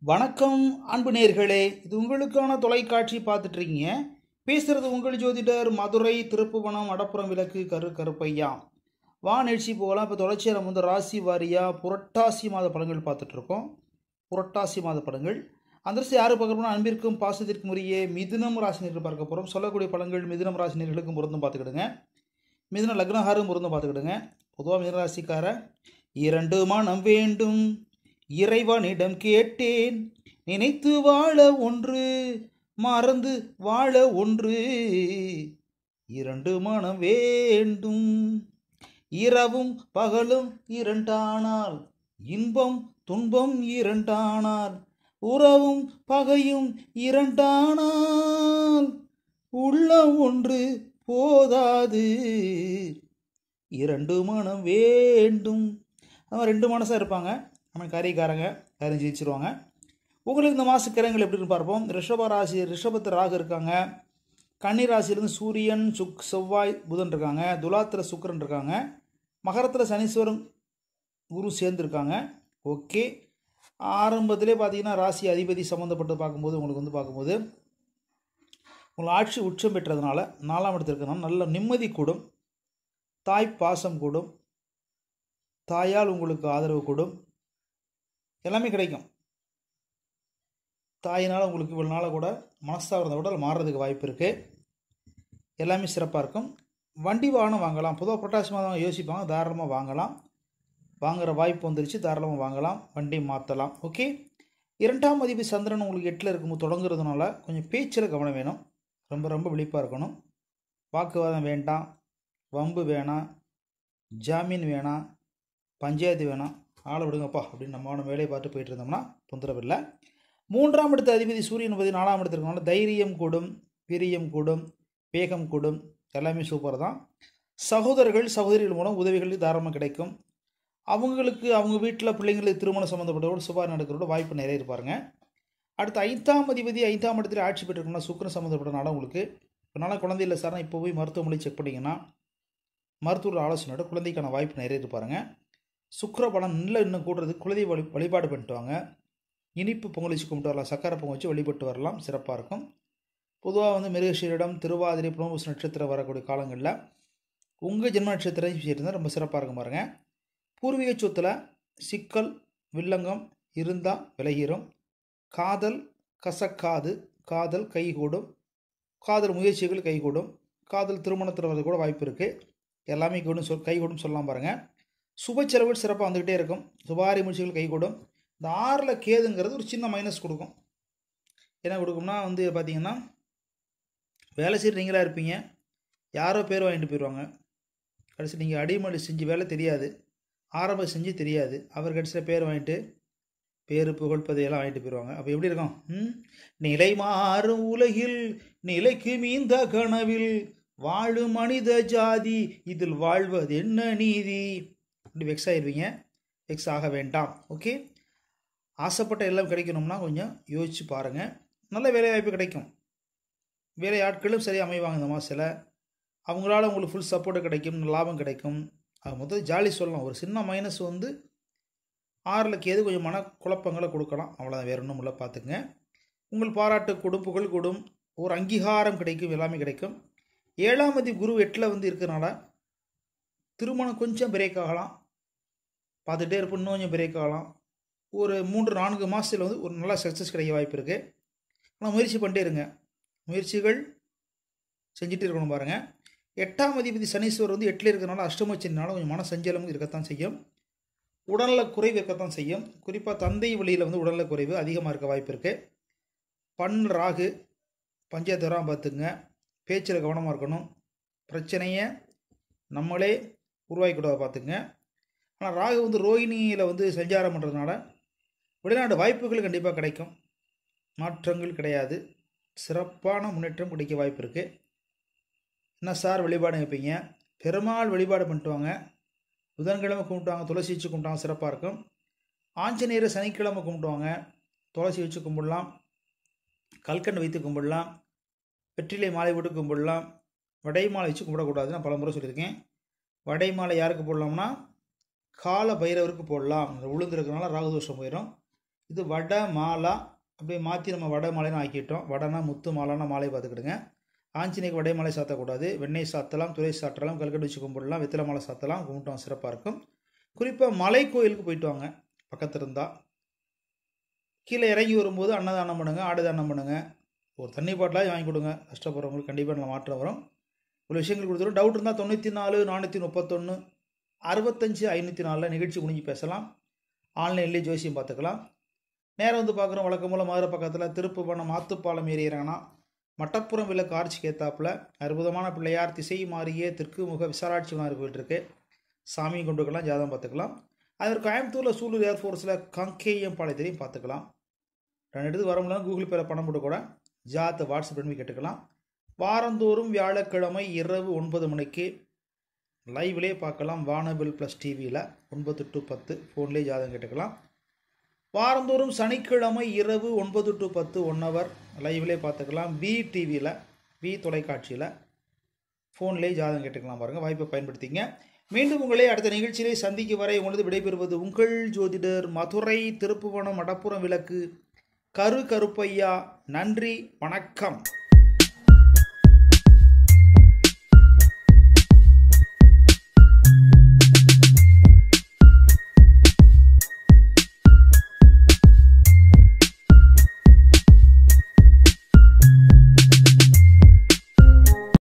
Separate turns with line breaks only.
வணக்கம் அன்பு நேர்களே இது உங்களுக்கான தொலைக்காட்சி பார்த்துட்டு இருக்கீங்க பேசுறது உங்கள் ஜோதிடர் மதுரை திருப்புவனம் வடப்புறம் விளக்கு கரு கருப்பையா வா நிகழ்ச்சி போகலாம் இப்போ தொடர்ச்சியாக நம்ம வந்து ராசி வாரியாக புரட்டாசி மாத படங்கள் பார்த்துட்டு இருக்கோம் புரட்டாசி மாத படங்கள் அந்த அரசு யார் பார்க்குறோம்னா அன்பிற்கும் பாசத்திற்கும் உரிய மிதுனம் ராசினியர்கள் பார்க்க போகிறோம் சொல்லக்கூடிய படங்கள் மிதுனம் ராசினியர்களுக்கும் பொருந்தும் பார்த்துக்கிடுங்க மிதுன லக்னஹாரும் பொருந்தும் பார்த்துக்கிடுங்க பொதுவாக மிதுன ராசிக்கார இரண்டு மனம் வேண்டும் இறைவனிடம் கேட்டேன் நினைத்து வாழ ஒன்று மறந்து வாழ ஒன்று இரண்டு மனம் வேண்டும் இரவும் பகலும் இரண்டானால் இன்பம் துன்பம் இரண்டானால் உறவும் பகையும் இரண்டானால் உள்ளம் ஒன்று போதாது இரண்டு மனம் வேண்டும் அவன் ரெண்டு மனசாக இருப்பாங்க நம்ம காரியக்காரங்க காரியம் ஜெயிச்சிருவாங்க உங்களுக்கு இந்த மாத கிரகங்கள் எப்படின்னு பார்ப்போம் ரிஷப ராசி ரிஷபத்து ராகு இருக்காங்க கன்னி ராசியிலிருந்து சூரியன் சுக் செவ்வாய் புதன் இருக்காங்க துலாத்தில் சுக்கிரன் இருக்காங்க மகரத்தில் சனீஸ்வரன் குரு சேர்ந்துருக்காங்க ஓகே ஆரம்பத்திலே பார்த்தீங்கன்னா ராசி அதிபதி சம்மந்தப்பட்டு பார்க்கும்போது உங்களுக்கு வந்து பார்க்கும்போது உங்கள் ஆட்சி உச்சம் பெற்றதுனால நாலாம் இடத்துல இருக்கிறனால நல்ல நிம்மதி கூடும் தாய் பாசம் கூடும் தாயால் உங்களுக்கு ஆதரவு கூடும் எல்லாமே கிடைக்கும் தாயினால் உங்களுக்கு இவ்வளோ நாளாக கூட மனசாக இருந்த கூட மாறுறதுக்கு வாய்ப்பு இருக்குது எல்லாமே சிறப்பாக இருக்கும் வண்டி வாகனம் வாங்கலாம் பொதுவாக புரட்டாசி மாதம் யோசிப்பாங்க தாராளமாக வாங்கலாம் வாங்குகிற வாய்ப்பு வந்துருச்சு தாராளமாக வாங்கலாம் வண்டி மாற்றலாம் ஓகே இரண்டாம் மதிப்பு சந்திரன் உங்களுக்கு எட்டில் இருக்கும்போது தொடங்குறதுனால கொஞ்சம் பேச்சில் கவனம் வேணும் ரொம்ப ரொம்ப விழிப்பாக இருக்கணும் வாக்குவாதம் வேண்டாம் வம்பு வேணாம் ஜாமீன் வேணாம் பஞ்சாயத்து வேணாம் ஆளை விடுங்கப்பா அப்படின்னு நம்ம வேலையை பார்த்து போயிட்டு இருந்தோம்னா தொந்தரவு இல்லை மூன்றாம் இடத்து அதிபதி சூரியன் பதி நாலாம் இடத்துல இருக்கனால தைரியம் கூடும் பிரியம் கூடும் வேகம் கூடும் எல்லாமே சூப்பர் தான் சகோதரர்கள் சகோதரிகள் மூலம் உதவிகள் தாராளமாக கிடைக்கும் அவங்களுக்கு அவங்க வீட்டில் பிள்ளைங்களுக்கு திருமணம் சம்மந்தப்பட்டவோட சுபார் நடக்கிறோட வாய்ப்பு நிறைய இருப்பாருங்க அடுத்து ஐந்தாம் அதிபதி ஐந்தாம் இடத்துல ஆட்சி பெற்றிருக்கோம்னா சுக்கரன் சம்மந்தப்பட்டனால உங்களுக்கு இதனால் குழந்தை இல்லை சார்னா இப்போ போய் மருத்துவமனை செக் பண்ணிங்கன்னா மருத்துவர் ஆலோசனையோட குழந்தைக்கான வாய்ப்பு நிறைய இருப்பாருங்க சுக்கர பலம் நல்ல இன்னும் கூடுறதுக்கு குலதெய்வ வழி வழிபாடு பண்ணிட்டு வாங்க இனிப்பு பொங்கல் வச்சு கும்பிட்டு வரலாம் சக்கரை பொங்கல் வச்சு வழிபட்டு வரலாம் சிறப்பாக இருக்கும் பொதுவாக வந்து மிருகஷீரிடம் திருவாதிரை புனர்பூச நட்சத்திரம் வரக்கூடிய காலங்களில் உங்கள் ஜென்ம நட்சத்திரம் இருந்தால் ரொம்ப சிறப்பாக இருக்கும் பாருங்க பூர்வீக சொத்தில் சிக்கல் வில்லங்கம் இருந்தால் விலகிரும் காதல் கசக்காது காதல் கைகூடும் காதல் முயற்சிகள் கைகூடும் காதல் திருமணத்தில் வரது கூட வாய்ப்பு இருக்குது எல்லாமே கூடும் சொல் கைகூடும் சொல்லலாம் பாருங்கள் சுப செலவுகள் சிறப்பாக வந்துக்கிட்டே இருக்கும் சுபாரி முயற்சிகள் கைகூடும் இந்த ஆறில் கேதுங்கிறது ஒரு சின்ன மைனஸ் கொடுக்கும் என்ன கொடுக்கும்னா வந்து பார்த்தீங்கன்னா வேலை செய்கிற நீங்களாக இருப்பீங்க யாரோ பேர் வாங்கிட்டு போயிடுவாங்க கடைசி நீங்கள் அடிமொழி செஞ்சு வேலை தெரியாது ஆரம்பம் செஞ்சு தெரியாது அவர் கடைசியில் பேர் வாங்கிட்டு பேரு புகழ் பதவியெல்லாம் வாங்கிட்டு போயிடுவாங்க அப்போ எப்படி இருக்கும் ம் நிலை மாறும் உலகில் நிலைக்கு மீந்த கனவில் வாழும் மனித ஜாதி இதில் வாழ்வது என்ன நீதி அப்படி வெக்ஸ் ஆயிடுவீங்க வெக்ஸ் ஆக வேண்டாம் ஓகே ஆசைப்பட்ட எல்லாம் கிடைக்கணும்னா கொஞ்சம் யோசிச்சு பாருங்கள் நல்ல வேலை வாய்ப்பு கிடைக்கும் வேலை ஆட்களும் சரியாக அமைவாங்க இந்த மாதத்தில் அவங்களால உங்களுக்கு ஃபுல் சப்போர்ட்டு கிடைக்கும் லாபம் கிடைக்கும் அது மொத்தம் ஜாலி சொல்லலாம் ஒரு சின்ன மைனஸ் வந்து ஆறில் கேது கொஞ்சம் மன குழப்பங்களை கொடுக்கலாம் அவ்வளோதான் வேறு ஒன்றும் இல்லை பார்த்துங்க உங்கள் பாராட்டு கொடும் புகழ் கொடும் ஒரு அங்கீகாரம் கிடைக்கும் எல்லாமே கிடைக்கும் ஏழாம் தேதி குரு எட்டில் வந்து இருக்கிறனால திருமணம் கொஞ்சம் பிரேக் ஆகலாம் பார்த்துட்டே இருப்போம் இன்னும் கொஞ்சம் பிரேக் ஆகலாம் ஒரு மூன்று நான்கு மாதத்தில் வந்து ஒரு நல்ல சக்ஸஸ் கிடைக்க வாய்ப்பு இருக்குது ஆனால் முயற்சி பண்ணிட்டே இருங்க முயற்சிகள் செஞ்சுட்டு இருக்கணும் பாருங்கள் எட்டாம் அதிபதி சனீஸ்வரர் வந்து எட்டில் இருக்கிறனால அஷ்டமச்சினால கொஞ்சம் மன சஞ்சலமும் இருக்கத்தான் செய்யும் உடல்நல குறைவு இருக்கத்தான் செய்யும் குறிப்பாக தந்தை வழியில் வந்து உடல்நல குறைவு அதிகமாக இருக்க வாய்ப்பு இருக்குது பண் ராகு பஞ்சாயத்து வராமல் பார்த்துங்க பேச்சில் கவனமாக இருக்கணும் பிரச்சனையை நம்மளே உருவாக்கிக்கூடாது பார்த்துங்க ஆனால் ராகு வந்து ரோஹிணியில் வந்து சஞ்சாரம் பண்ணுறதுனால வெளிநாட்டு வாய்ப்புகள் கண்டிப்பாக கிடைக்கும் மாற்றங்கள் கிடையாது சிறப்பான முன்னேற்றம் கிடைக்க வாய்ப்பு இருக்குது என்ன சார் வழிபாடு வைப்பீங்க பெருமாள் வழிபாடு பண்ணிட்டு வாங்க புதன்கிழமை கும்பிட்டுவாங்க துளசி வச்சு கும்பிட்டாங்க சிறப்பாக இருக்கும் ஆஞ்சநேயரை சனிக்கிழமை கும்பிட்டுவாங்க துளசி வச்சு கும்பிடலாம் கல்கண்டு வைத்து கும்பிடலாம் வெற்றிலை மாலை விட்டு கும்பிடலாம் வடை மாலை வச்சு கும்பிடக்கூடாது நான் பலமுறை சொல்லியிருக்கேன் வடை மாலை யாருக்கு போடலாம்னா கால பைரவருக்கு போடலாம் அந்த உளுந்து இருக்கிறனால ராகுதோஷம் போயிடும் இது வட மாலா அப்படியே மாற்றி நம்ம வட மாலைன்னு ஆக்கிட்டோம் வடனா முத்து மாலானா மாலை பார்த்துக்கிடுங்க ஆஞ்சநேயக்கு வடை மாலை சாத்தக்கூடாது வெண்ணெய் சாத்தலாம் துளை சாற்றலாம் கல்கட்டு வச்சு கும்பிடலாம் வெத்தலை மாலை சாத்தலாம் கும்பிட்டோம் சிறப்பாக இருக்கும் குறிப்பாக மலை கோயிலுக்கு போயிட்டு வாங்க பக்கத்தில் இருந்தால் கீழே இறங்கி வரும்போது அன்னதானம் பண்ணுங்க ஆடு தானம் பண்ணுங்க ஒரு தண்ணி பாட்டிலாக வாங்கி கொடுங்க கஷ்டப்படுறவங்களுக்கு கண்டிப்பாக நல்ல மாற்றம் வரும் ஒரு விஷயங்கள் கொடுத்துரும் டவுட் இருந்தால் தொண்ணூற்றி நாலு நானூற்றி முப்பத்தொன்று அறுபத்தஞ்சு ஐநூற்றி நாலில் நிகழ்ச்சி முடிஞ்சு பேசலாம் ஆன்லைன்லேயே ஜோசியம் பார்த்துக்கலாம் நேரம் வந்து பார்க்குறோம் வழக்கம் போல் மதுரை பக்கத்தில் திருப்புவனம் மாத்துப்பாலம் ஏறிறாங்கன்னா மட்டப்புறம் விளக்கு ஆர்ச்சிக்கு ஏத்தாப்புல அற்புதமான பிள்ளையார் திசை மாறியே தெற்கு முக விசாராட்சி விநாயகர் கோயில் இருக்கு சாமி கொண்டுக்கலாம் ஜாதகம் பார்த்துக்கலாம் அது கோயம்புத்தூரில் சூலூர் ஏர்ஃபோர்ஸில் கங்கேயம் பாளையத்திலையும் பார்த்துக்கலாம் ரெண்டு இடத்துக்கு வர முடியல கூகுள் பேல பணம் போட்டு கூட ஜாத்தை வாட்ஸ்அப் பண்ணி கேட்டுக்கலாம் வாரந்தோறும் வியாழக்கிழமை இரவு ஒன்பது மணிக்கு லைவ்லேயே பார்க்கலாம் வானபில் ப்ளஸ் டிவியில் ஒன்பது டு பத்து ஃபோன்லேயே ஜாதகம் கேட்டுக்கலாம் வாரந்தோறும் சனிக்கிழமை இரவு ஒன்பது டு பத்து ஒன் ஹவர் லைவ்லேயே பார்த்துக்கலாம் வி டிவியில் வி தொலைக்காட்சியில் ஃபோன்லேயே ஜாதகம் கேட்டுக்கலாம் பாருங்கள் வாய்ப்பை பயன்படுத்திங்க மீண்டும் உங்களை அடுத்த நிகழ்ச்சியிலே சந்திக்கும் வரை உங்களது விடைபெறுவது உங்கள் ஜோதிடர் மதுரை திருப்புவனம் மடப்புறம் விளக்கு கரு கருப்பையா நன்றி வணக்கம்